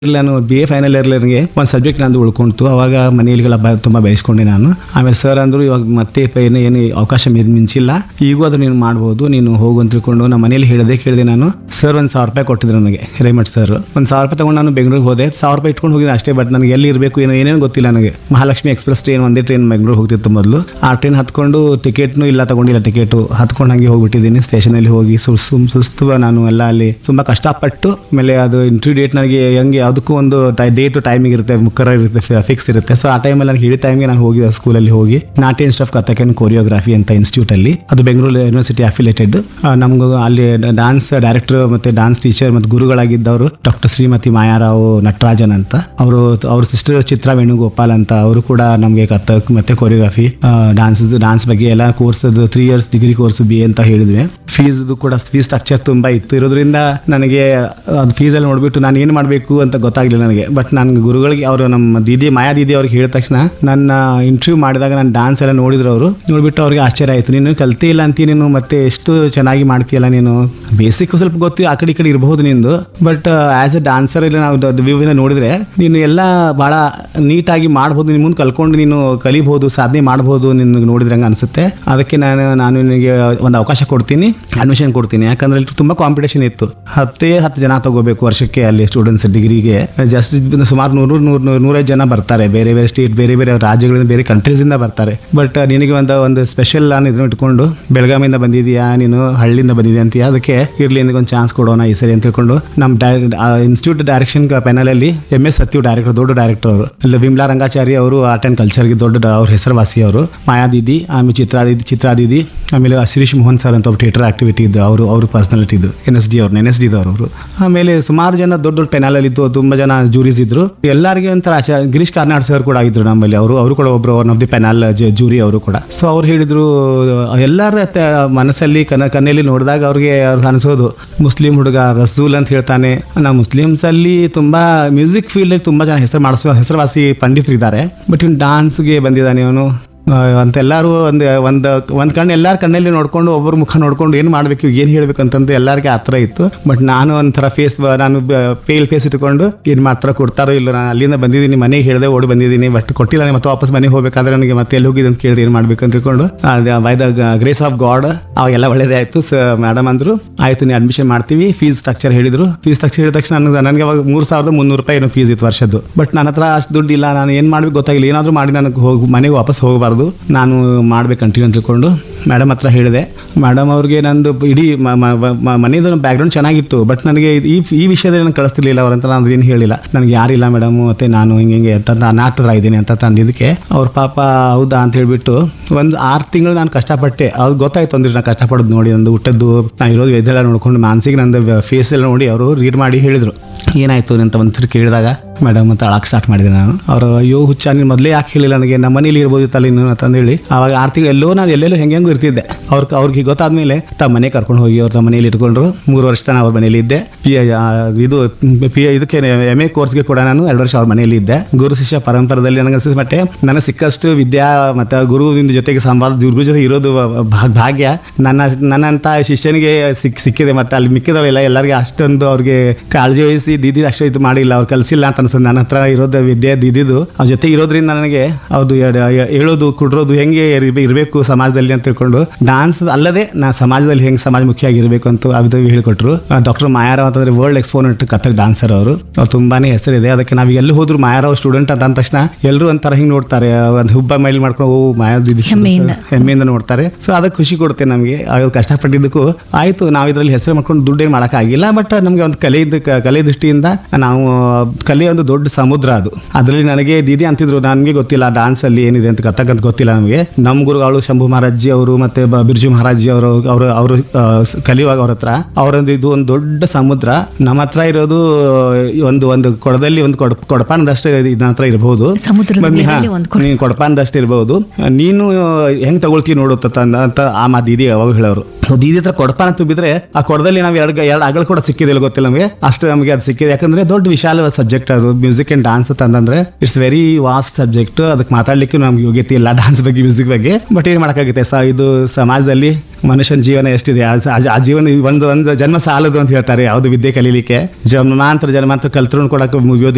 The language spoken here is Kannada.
ನಾನು ಬಿ ಎ ಫೈನಲ್ ಇಯರ್ ನನಗೆ ಒಂದು ಸಬ್ಜೆಕ್ಟ್ ನಂದು ಉಳ್ಕೊಂತು ಅವಾಗ ಮನೆಯಲ್ಲಿಗೆಲ್ಲ ಬ ತುಂಬ ಬಯಸ್ಕೊಂಡೆ ನಾನು ಆಮೇಲೆ ಸರ್ ಅಂದರು ಇವಾಗ ಮತ್ತೆ ಪ- ಏನು ಏನು ಅವಕಾಶ ಮಿನ್- ಮಿಂಚಿಲ್ಲ ಈಗೂ ಅದು ನೀನು ಮಾಡ್ಬೋದು ನೀನು ಹೋಗು ಅಂತ ತಿಳ್ಕೊಂಡು ನಮ್ಮ ಮನೇಲಿ ಹೇಳದೆ ಕೇಳಿದೆ ನಾನು ಸರ್ ಒಂದು ಸಾವಿರ ರೂಪಾಯಿ ಕೊಟ್ಟಿದ್ರು ನನಗೆ ರೇಮಟ್ ಸರ್ ಒಂದು ಸಾವಿರ ರೂಪಾಯಿ ತಗೊಂಡು ನಾನು ಬೆಂಗಳೂರಿಗೆ ಹೋದೆ ಸಾವಿರ ರೂಪಾಯಿ ಇಟ್ಕೊಂಡು ಹೋಗಿದ್ದೆ ಅಷ್ಟೇ ಬಟ್ ನನಗೆ ಎಲ್ಲಿ ಇರಬೇಕು ಏನೋ ಏನೇನು ಗೊತ್ತಿಲ್ಲ ನನಗೆ ಮಹಾಲಕ್ಷ್ಮಿ ಎಕ್ಸ್ಪ್ರೆಸ್ ಟ್ರೈನ್ ಒಂದೇ ಟ್ರೈನ್ ಬೆಂಗಳೂರು ಹೋಗ್ತಿತ್ತು ಮೊದಲು ಆ ಟ್ರೈನ್ ಹತ್ಕೊಂಡು ಟಿಕೆಟ್ನು ಇಲ್ಲ ತಗೊಂಡಿಲ್ಲ ಟಿಕೆಟು ಹತ್ಕೊಂಡು ಹಂಗೆ ಹೋಗ್ಬಿಟ್ಟಿದ್ದೀನಿ ಸ್ಟೇಷನಲ್ಲಿ ಹೋಗಿ ಸು ಸುಮ್ ಸುಸ್ತು ನಾನು ಎಲ್ಲ ಅಲ್ಲಿ ತುಂಬ ಕಷ್ಟಪಟ್ಟು ಆಮೇಲೆ ಅದು ಇಂಟರ್ವ್ಯೂ ಡೇಟ್ ನನಗೆ ಹೆಂಗೆ ಅದಕ್ಕೂ ಒಂದು ಡೇಟು ಟೈಮಿಂಗ್ ಇರುತ್ತೆ ಮುಖರ ಇರುತ್ತೆ ಫಿಕ್ಸ್ ಇರುತ್ತೆ ಸೊ ಆ ಟೈಮಲ್ಲಿ ನನಗೆ ಹಿಡಿ ಟೈಮ್ಗೆ ನಾನು ಹೋಗಿ ಸ್ಕೂಲಲ್ಲಿ ಹೋಗಿ ನಾಟ್ಯ institute of Kathak and choreography ಅಂತ ಇನ್ಸ್ಟಿಟ್ಯೂಟ್ ಅಲ್ಲಿ ಅದು ಬೆಂಗಳೂರು ಯೂನಿವರ್ಸಿಟಿ ಅಫಿಲೇಟೆಡ್ ನಮಗೂ ಅಲ್ಲಿ ಡಾನ್ಸ್ ಡೈರೆಕ್ಟರ್ ಮತ್ತೆ ಡಾನ್ಸ್ ಟೀಚರ್ ಮತ್ತು ಗುರುಗಳಾಗಿದ್ದವರು ಡಾಕ್ಟರ್ ಶ್ರೀಮತಿ ಮಾಯಾರಾವ್ ನಟರಾಜನ್ ಅಂತ ಅವರು ಅವ್ರ ಸಿಸ್ಟರ್ ಚಿತ್ರ ವೇಣುಗೋಪಾಲ್ ಅಂತ ಅವರು ಕೂಡ ನಮಗೆ ಕಥಕ್ ಮತ್ತೆ ಕೊರಿಯೋಗ್ರಫಿ ಡಾನ್ಸ್ ಡಾನ್ಸ್ ಬಗ್ಗೆ ಎಲ್ಲ course three years degree course B A ಅಂತ ಹೇಳಿದ್ವಿ ಫೀಸ್ ಕೂಡ ಫೀಸ್ ಸ್ಟ್ರಕ್ಚರ್ ತುಂಬಾ ಇತ್ತು ಇರೋದ್ರಿಂದ ನನಗೆ ಅದು ಫೀಸಲ್ಲಿ ನೋಡ್ಬಿಟ್ಟು ನಾನು ಏನು ಮಾಡಬೇಕು ಅಂತ ಗೊತ್ತಾಗ್ಲಿಲ್ಲ ನನಗೆ ಬಟ್ ನನಗೆ ಗುರುಗಳಿಗೆ ಅವರು ನಮ್ಮ ದೀದಿ ಮಾಯಾ ದೀದಿ ಅವ್ರಿಗೆ ಹೇಳಿದ ತಕ್ಷಣ ನನ್ನ ಇಂಟರ್ವ್ಯೂ ಮಾಡಿದಾಗ ನಾನು ಡಾನ್ಸ್ ಎಲ್ಲ ನೋಡಿದ್ರು ಅವರು ನೋಡ್ಬಿಟ್ಟು ಅವ್ರಿಗೆ ಆಶ್ಚರ್ಯ ಆಯಿತು ನೀನು ಕಲ್ತೇ ಇಲ್ಲ ಅಂತೀ ನೀನು ಮತ್ತೆ ಎಷ್ಟು ಚೆನ್ನಾಗಿ ಮಾಡ್ತೀಯಲ್ಲ ನೀನು ಬೇಸಿಕ್ ಸ್ವಲ್ಪ ಗೊತ್ತು ಆ ಕಡೆ ಈ ಕಡೆ ಇರಬಹುದು ನಿಂದು ಬಟ್ ಆಸ್ ಎ ಡಾನ್ಸರ್ ಇಲ್ಲ ನಾವು ವ್ಯೂವಿನ ನೋಡಿದ್ರೆ ನೀನು ಎಲ್ಲ ಭಾಳ ನೀಟಾಗಿ ಮಾಡ್ಬೋದು ನಿನ್ನ ಮುಂದೆ ಕಲ್ಕೊಂಡು ನೀನು ಕಲಿಬಹುದು ಸಾಧನೆ ಮಾಡ್ಬೋದು ನಿನ್ಗೆ ನೋಡಿದ್ರೆ ಹಂಗೆ ಅನಿಸುತ್ತೆ ಅದಕ್ಕೆ ನಾನು ನಾನು ನಿನಗೆ ಒಂದು ಅವಕಾಶ ಕೊಡ್ತೀನಿ ಅಡ್ಮಿಷನ್ ಕೊಡ್ತೀನಿ ಯಾಕಂದ್ರೆ ಇಲ್ಲಿ ತುಂಬ ಕಾಂಪಿಟೇಷನ್ ಇತ್ತು ಹತ್ತೇ ಹತ್ತು ಜನ ತಗೋಬೇಕು ವರ್ಷಕ್ಕೆ ಅಲ್ಲಿ ಸ್ಟೂಡೆಂಟ್ಸ್ ಡಿಗ್ರಿಗೆ ಜಾಸ್ತಿ ಸುಮಾರು ನೂರು ನೂರು ನೂರು ನೂರೈದು ಜನ ಬರ್ತಾರೆ ಬೇರೆ ಬೇರೆ ಸ್ಟೇಟ್ ಬೇರೆ ಬೇರೆ ರಾಜ್ಯಗಳಿಂದ ಬೇರೆ ಕಂಟ್ರೀಸಿಂದ ಬರ್ತಾರೆ ಬಟ್ ನಿನಗೆ ಒಂದು ಒಂದು ಸ್ಪೆಷಲ್ ನಾನು ಇದನ್ನ ಇಟ್ಕೊಂಡು ಬೆಳಗಾವಿಯಿಂದ ಬಂದಿದೀಯಾ ನೀನು ಹಳ್ಳಿಯಿಂದ ಬಂದಿದ್ಯಾ ಅಂತೀಯ ಅದಕ್ಕೆ ಇರ್ಲಿ ನಿನಗೆ ಒಂದು ಚಾನ್ಸ್ ಕೊಡೋಣ ಈ ಸರಿ ಅಂತ ತಿಳ್ಕೊಂಡು ನಮ್ಮ ಇನ್ಸ್ಟಿಟ್ಯೂಟ್ ಡೈರೆಕ್ಷನ್ ಪ್ಯಾನಲಲ್ಲಿ ಎಮ್ ಎಸ್ ಸತ್ಯು ಡೈರೆಕ್ಟರ್ ದೊಡ್ಡ ಡೈರೆಕ್ಟರ್ ಅವರು ಇಲ್ಲ ವಿಮ್ಲಾ ರಂಗಾಚಾರಿ ಅವರು ಆರ್ಟ್ ಆ್ಯಂಡ್ ಕಲ್ಚರ್ಗೆ ದೊಡ್ಡ ಡ- ಅವ್ರ ಹೆಸರುವಾಸಿ ಅವರು ಮಾಯಾ ದೀದಿ ಆಮೇಲೆ ಚಿತ್ರಾ ದೀದಿ ಚಿತ್ರಾ ದೀದಿ ಆಮೇಲೆ ಶಿರೀಶ್ ಮೋಹನ್ ಸರ್ ಅಂತ ಒಬ್ಬ ಥಿಯೇಟರ್ ಆಕ್ಟಿವಿಟಿ ಇದ್ರು ಅವರು ಅವರು ಪರ್ಸನಾಲಿಟಿ ಇದ್ರು ಎನ್ ಎಸ್ ಡಿ ಅವ್ರು ಎನ್ ಎಸ್ ಡಿ ದವರು ಅವರು ಆಮೇಲೆ ಸುಮಾರು ಜನ ದೊಡ್ಡ ದೊಡ್ಡ ಪೆನಾಲಲ್ಲಿ ಇತ್ತು ತುಂಬ ಜನ ಜೂರೀಸ್ ಇದ್ರು ಎಲ್ಲರಿಗೆ ಒಂಥರ ಆಚೆ ಗಿರೀಶ್ ಕಾರ್ನಾಡ್ ಸರ್ ಕೂಡ ಆಗಿದ್ರು ನಮ್ಮಲ್ಲಿ ಅವರು ಅವರು ಕೂಡ ಒಬ್ರು one of the panel jury ಅವರು ಕೂಡ ಸೊ ಅವ್ರು ಹೇಳಿದ್ರು ಎಲ್ಲರ ತ- ಮನಸ್ಸಲ್ಲಿ ಕನ ಕಣ್ಣಲ್ಲಿ ನೋಡಿದಾಗ ಅವ್ರಿಗೆ ಅವ್ರಿಗೆ ಅನಿಸೋದು ಮುಸ್ಲಿಂ ಹುಡುಗ ರಸೂಲ್ ಅಂತ ಹೇಳ್ತಾನೆ ನಾವು ಮುಸ್ಲಿಮ್ಸ್ ಅಲ್ಲಿ ತುಂಬಾ ಮ್ಯೂಸಿಕ್ ಫೀಲ್ಡ್ ತುಂಬಾ ಜನ ಹೆಸರು ಮಾಡಿಸುವ ಹೆಸರುವಾಸಿ ಪಂಡಿತರು ಇದ್ದಾರೆ ಬಟ್ ಇವ್ನು ಡಾನ್ಸ್ಗೆ ಬಂದಿದ್ದಾನೆ ಅವನು ಆ, ಅಂತ ಎಲ್ಲರೂ ಒಂದು ಒಂದು ಒಂದು ಕಣ್ಣು ಎಲ್ಲರ ಕಣ್ಣಲ್ಲಿ ನೋಡ್ಕೊಂಡು ಒಬ್ಬರ ಮುಖ ನೋಡ್ಕೊಂಡು ಏನು ಮಾಡಬೇಕು ಏನು ಹೇಳಬೇಕು ಅಂತಂದು ಎಲ್ಲರಿಗೆ ಆ ಥರ ಇತ್ತು ಬಟ್ ನಾನು ಒಂಥರ ಫೇಸ್ ನಾನು ಪೇಲ್ ಫೇಸ್ ಇಟ್ಕೊಂಡು ಏನು ಮಾತ್ರ ಕೊಡ್ತಾರೋ ಇಲ್ಲ ನಾನು ಅಲ್ಲಿಂದ ಬಂದಿದ್ದೀನಿ ಮನೆಗೆ ಹೇಳಿದೆ ಓಡಿ ಬಂದಿದ್ದೀನಿ ಬಟ್ ಕೊಟ್ಟಿಲ್ಲ ಮತ್ತೆ ವಾಪಸ್ ಮನೆಗೆ ಹೋಗ್ಬೇಕಾದ್ರೆ ನನಗೆ ಮತ್ತೆ ಎಲ್ಲಿ ಹೋಗಿದೆ ಅಂತ ಕೇಳಿದೆ ಏನು ಮಾಡಬೇಕು ಅಂತ ತಿಳ್ಕೊಂಡು by the grace of God ಅವಾಗೆಲ್ಲ ಒಳ್ಳೇದೇ ಆಯಿತು ಸ ಮೇಡಮ್ ಅಂದರು ಆಯಿತು ನೀವು ಅಡ್ಮಿಷನ್ ಮಾಡ್ತೀವಿ ಫೀಸ್ ಸ್ಟ್ರಕ್ಚರ್ ಹೇಳಿದ್ರು ಫೀಸ್ ಸ್ಟ್ರಕ್ಚರ್ ಹೇಳಿದ ತಕ್ಷಣ ನನಗೆ ನನಗೆ ಅವಾಗ ಮೂರು ಸಾವಿರದ ಮುನ್ನೂರು ರೂಪಾಯಿ ಏನೋ ಫೀಸ್ ಇತ್ತು ವರ್ಷದ್ದು ಬಟ್ ನನ್ನ ಹತ್ರ ಅಷ್ಟು ದುಡ್ಡು ಇಲ್ಲ ನಾನು ಏನು ಮಾಡ್ಬೇಕು ಗೊತ್ತಾಗಿಲ್ಲ ಏನಾದರೂ ಮಾಡಿ ನನಗೆ ಹೋಗಿ ಮನೆಗೆ ವಾಪಸ್ ಹೋಗಬಾರ್ದು ನಾನು ಮಾಡ್ಬೇಕು ಕಂಟಿನ್ಯೂ ಅಂತ ತಿಳ್ಕೊಂಡು ಮೇಡಮ್ ಹತ್ರ ಹೇಳಿದೆ ಮೇಡಮ್ ಅವ್ರಿಗೆ ನಂದು ಇಡೀ ಮ- ಮ- ಮ- ಮನೆಯದು ಬ್ಯಾಕ್ಗ್ರೌಂಡ್ ಚೆನ್ನಾಗಿತ್ತು ಬಟ್ ನನಗೆ ಈ ಈ ವಿಷಯದಲ್ಲಿ ನಾನು ಕಳಿಸ್ತಿರ್ಲಿಲ್ಲ ಅವ್ರಂತ ನಾನು ಏನು ಹೇಳಿಲ್ಲ ನನಗೆ ಯಾರಿಲ್ಲ ಮೇಡಮ್ ಮತ್ತೆ ನಾನು ಹಿಂಗೆ ಹಿಂಗೆ ಅಂತ ನಾನು ಹತ್ರ ಇದ್ದೀನಿ ಅಂತ ತಂದಿದ್ದಕ್ಕೆ ಅವ್ರ ಪಾಪ ಹೌದಾ ಅಂತ ಹೇಳ್ಬಿಟ್ಟು ಒಂದು ಆರು ತಿಂಗಳು ನಾನು ಕಷ್ಟಪಟ್ಟೆ ಅದು ಗೊತ್ತಾಯ್ತು ಅಂದ್ರೆ ನಾನು ಕಷ್ಟಪಡೋದು ನೋಡಿ ನಂದು ಊಟದ್ದು ನಾನು ಇರೋದು ಇದೆಲ್ಲ ನೋಡ್ಕೊಂಡು ಮಾನಸಿಕ ನಂದು ಫೇಸ್ ಎಲ್ಲ ನೋಡಿ ಅವರು ರೀಡ್ ಮಾಡಿ ಹೇಳಿದರು ಏನಾಯ್ತು ಅಂತ ಒಂದು ಕೇಳಿದಾಗ ಮೇಡಮ್ ಅಂತ ಅಳಕ್ಕೆ ಸ್ಟಾರ್ಟ್ ಮಾಡಿದೆ ನಾನು ಅವರು ಅಯ್ಯೋ ಹುಚ್ಚ ನೀನು ಮೊದಲೇ ಯಾಕೆ ಹೇಳಿಲ್ಲ ನನಗೆ ನಮ್ಮ ಮನೇಲಿ ಇರ್ಬೋದಿತ್ತಲ್ಲ ನೀನು ಅಂತಂದೇಳಿ ಅವಾಗ ಆರು ತಿಂಗಳು ಎಲ್ಲೋ ನಾನು ಎಲ್ಲೆಲ್ಲೋ ಹೆಂಗೆ ಹೆಂಗೂ ಇರ್ತಿದ್ದೆ ಅವ್ರ ಅವ್ರಿಗೆ ಗೊತ್ತಾದ್ಮೇಲೆ ತಮ್ಮ ಮನೆ ಕರ್ಕೊಂಡು ಹೋಗಿ ಅವ್ರ ತಮ್ಮ ಮನೇಲಿ ಇಟ್ಕೊಂಡ್ರು ಮೂರು ವರ್ಷ ತನಕ ಅವ್ರ ಮನೇಲಿ ಇದ್ದೆ ಪಿ ಇದು ಪಿ ಇದಕ್ಕೆ ಎಮ್ ಎ ಕೋರ್ಸ್ಗೆ ಕೂಡ ನಾನು ಎರಡು ವರ್ಷ ಅವ್ರ ಮನೆಯಲ್ಲಿ ಇದ್ದೆ ಗುರು ಶಿಷ್ಯ ಪರಂಪರದಲ್ಲಿ ನನಗೆ ಅನಿಸಿದ ಮಟ್ಟೆ ನನಗೆ ಸಿಕ್ಕಷ್ಟು ವಿದ್ಯಾ ಮತ್ತು ಗುರುವಿನ ಜೊತೆಗೆ ಸಂವಾದ ಗುರು ಜೊತೆ ಇರೋದು ಭಾ- ಭಾಗ್ಯ ನನ್ನ ನನ್ನಂಥ ಶಿಷ್ಯನಿಗೆ ಸಿಕ್ ಸಿಕ್ಕಿದೆ ಮತ್ತು ಅಲ್ಲಿ ಮಿಕ್ಕಿದವರೆಲ್ಲ ಎಲ್ಲರಿಗೆ ಅಷ್ಟೊಂದು ಅವ್ರಿಗೆ ಕಾಳಜಿ ವಹಿಸಿ ದಿದಿ ಅಷ್ಟು ಇದು ಮಾಡಿಲ್ಲ ಅವ್ರು ಕಲಿಸಿಲ್ಲ ಅಂತ ಅನ್ಸುತ್ತೆ ನನ್ನ ಹತ್ರ ಇರೋದು ವಿದ್ಯೆ ದಿದಿದು ಅವ್ರ ಜೊತೆ ಇರೋದ್ರಿಂದ ನನಗೆ ಅದು ಹೇಳೋದು ಕುಡ್ರೋದು ಹೆಂಗೆ ಇರಬೇಕು ಸಮಾಜದಲ್ಲಿ ಅಂತ ತಿಳ್ಕೊಂಡು ಡಾನ್ಸ್ ಅಲ್ಲದೆ ನಾ ಸಮಾಜದಲ್ಲಿ ಹೆಂಗೆ ಸಮಾಜಮುಖಿಯಾಗಿ ಇರಬೇಕು ಅಂತ ಅದು ಹೇಳಿಕೊಟ್ರು ಡಾಕ್ಟರ್ ಮಾಯಾರಾವ್ ಅಂತಂದ್ರೆ ವರ್ಲ್ಡ್ ಎಕ್ಸ್ಪೋನೆಂಟ್ ಕಥಕ್ ಡಾನ್ಸರ್ ಅವರು ಅವ್ರು ತುಂಬಾನೇ ಹೆಸರಿದೆ ಅದಕ್ಕೆ ನಾವು ಎಲ್ಲಿ ಹೋದ್ರು ಮಾಯಾರಾವ್ ಸ್ಟೂಡೆಂಟ್ ಅಂತ ಅಂದ ತಕ್ಷಣ ಎಲ್ಲರೂ ಒಂಥರ ಹಿಂಗೆ ನೋಡ್ತಾರೆ ಒಂದು ಹುಬ್ಬ ಮೈಲ್ ಮಾಡ್ಕೊಂಡು ಓ ಮಾಯಾ ದಿದಿ ಹೆಮ್ಮೆಯಿಂದ. ಹೆಮ್ಮೆಯಿಂದ ನೋಡ್ತಾರೆ ಸೊ ಅದಕ್ಕೆ ಖುಷಿ ಕೊಡುತ್ತೆ ನಮಗೆ ಅದು ಕಷ್ಟಪಟ್ಟಿದ್ದಕ್ಕೂ ಆಯಿತು ನಾವು ಇದರಲ್ಲಿ ಹೆಸರು ಮಾಡ್ಕೊಂಡು ದುಡ್ಡೇನು ಮಾಡೋಕ್ಕಾಗಿಲ್ಲ ಬಟ್ ನಮಗೆ ಒಂದು ಕಲೆ ಇದ್ದ ಕ- ಕಲೆ ದೃಷ್ಟಿಯಿಂದ ನಾವು ಕಲೆ ಒಂದು ದೊಡ್ಡ ಸಮುದ್ರ ಅದು ಅದರಲ್ಲಿ ನನಗೆ ದೀದಿ ಅಂತಿದ್ರು ನನಗೆ ಗೊತ್ತಿಲ್ಲ ಡಾನ್ಸ್ ಅಲ್ಲಿ ಏನಿದೆ ಅಂತ ಕತ್ತಕ್ಕಂತ ಗೊತ್ತಿಲ್ಲ ನಮಗೆ ನಮ್ಮ ಗುರುಗಳು ಶಂಭು ಮಹಾರಾಜಿ ಅವರು ಮತ್ತೆ ಬ- ಬಿರ್ಜು ಮಹಾರಾಜಿ ಅವರು ಅವರು ಅವರು ಕಲಿಯುವಾಗ ಅವ್ರ ಹತ್ರ ಅವರೊಂದು ಇದು ಒಂದು ದೊಡ್ಡ ಸಮುದ್ರ ನಮ್ಮ ಹತ್ರ ಇರೋದು ಒಂದು ಒಂದು ಕೊಡದಲ್ಲಿ ಒಂದು ಕೊಡ ಕೊಡಪಾನದಷ್ಟೇ ಇದನ್ನ ಹತ್ರ ಇರಬಹುದು ಸಮುದ್ರದ ಬನ್ನಿ, ಹಾ, ಮೇಲೆ ಒಂದು ಕೊಡ. ನೀನು ಕೊಡಪಾನದಷ್ಟು ಇರ್ಬೋದು ನೀನು ಹೆಂಗ್ ತಗೊಳ್ತೀವಿ ನೋಡು ಅಂತ ಅಂದ- ಅಂತ ಆ ಮಾ ದೀದಿ ಅವಾಗ ಹೇಳೋರು ಸೊ ದೀದಿ ಹತ್ರ ಕೊಡಪಾನ ತುಂಬಿದ್ರೆ ಆ ಕೊಡದಲ್ಲಿ ನಾವು ಎರಡು ಎರಡು ಅಗಳು ಕೂಡ ಸಿಕ್ಕಿದಿಲ್ಲ ಗೊತ್ತಿಲ್ಲ ನಮಗೆ ಅಷ್ಟು ನಮಗೆ ಅದು ಸಿಕ್ಕಿದೆ ಯಾಕಂದ್ರೆ ದೊಡ್ಡ ವಿಶಾಲ ಸಬ್ಜೆಕ್ಟ್ ಅದು ಮ್ಯೂಸಿಕ್ ಅಂಡ್ ಡಾನ್ಸ್ ಅಂತಂದ್ರೆ ಇಟ್ಸ್ ವೆರಿ ವಾಸ್ಟ್ ಸಬ್ಜೆಕ್ಟ್ ಅದಕ್ಕೆ ಮಾತಾಡ್ಲಿಕ್ಕೆ ನಮ್ಗೆ ಯೋಗ್ಯತೆ ಇಲ್ಲ ಡಾನ್ಸ್ ಬಗ್ಗೆ ಮ್ಯೂಸಿಕ್ ಬಗ್ಗೆ ಬಟ್ ಏನ್ ಮಾಡಕ್ಕಾಗುತ್ತೆ ಸ ಇದು ಸಮಾಜದಲ್ಲಿ ಮನುಷ್ಯನ ಜೀವನ ಎಷ್ಟಿದೆ ಆ- ಆ- ಆ ಜೀವನ ಒಂದು ಒಂದು ಜನ್ಮ ಸಾಲದು ಅಂತ ಹೇಳ್ತಾರೆ ಯಾವುದು ವಿದ್ಯೆ ಕಲೀಲಿಕ್ಕೆ ಜನ್ಮಾಂತರ ಜನ್ಮಾಂತರ ಕಲ್ತ್ರೂ ಕೂಡ ಮುಗಿಯೋದಿಲ್ಲ